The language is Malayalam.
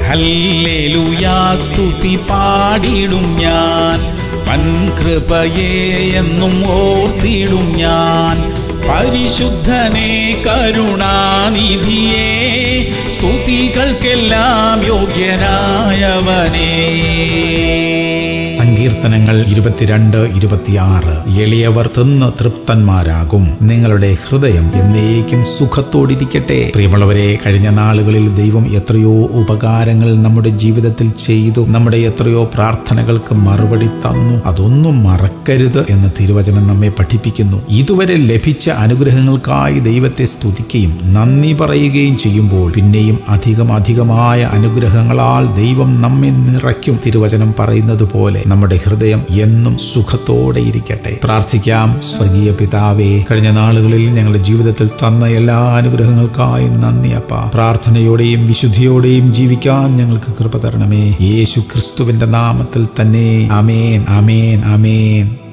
ഹല്ലേലൂയാ സ്തുതി പാടിടും ഞാൻ വൻകൃപയെ എന്നും ഓർത്തിടും ഞാൻ പരിശുദ്ധനെ കരുണാനിധിയെ സ്തുതികൾക്കെല്ലാം യോഗ്യനായവനേ സങ്കീർത്തനങ്ങൾ ഇരുപത്തിരണ്ട് ഇരുപത്തിയാറ് എളിയവർ തിന്ന് തൃപ്തന്മാരാകും നിങ്ങളുടെ ഹൃദയം എന്നേക്കും സുഖത്തോടിരിക്കട്ടെ പ്രിയമുള്ളവരെ കഴിഞ്ഞ നാളുകളിൽ ദൈവം എത്രയോ ഉപകാരങ്ങൾ നമ്മുടെ ജീവിതത്തിൽ ചെയ്തു നമ്മുടെ എത്രയോ പ്രാർത്ഥനകൾക്ക് മറുപടി തന്നു അതൊന്നും മറക്കരുത് എന്ന് തിരുവചനം നമ്മെ പഠിപ്പിക്കുന്നു ഇതുവരെ ലഭിച്ച അനുഗ്രഹങ്ങൾക്കായി ദൈവത്തെ സ്തുതിക്കുകയും നന്ദി പറയുകയും ചെയ്യുമ്പോൾ പിന്നെയും അധികം അധികമായ അനുഗ്രഹങ്ങളാൽ ദൈവം നമ്മെ നിറയ്ക്കും തിരുവചനം പറയുന്നത് പോലെ നമ്മുടെ ഹൃദയം എന്നും സുഖത്തോടെ ഇരിക്കട്ടെ പ്രാർത്ഥിക്കാം സ്വർഗീയ പിതാവേ കഴിഞ്ഞ നാളുകളിൽ ഞങ്ങളുടെ ജീവിതത്തിൽ തന്ന എല്ലാ അനുഗ്രഹങ്ങൾക്കായും നന്ദി അപ്പ പ്രാർത്ഥനയോടെയും വിശുദ്ധിയോടെയും ജീവിക്കാൻ ഞങ്ങൾക്ക് കൃപ തരണമേ യേശു ക്രിസ്തുവിന്റെ നാമത്തിൽ തന്നെ അമേൻ അമേൻ അമേൻ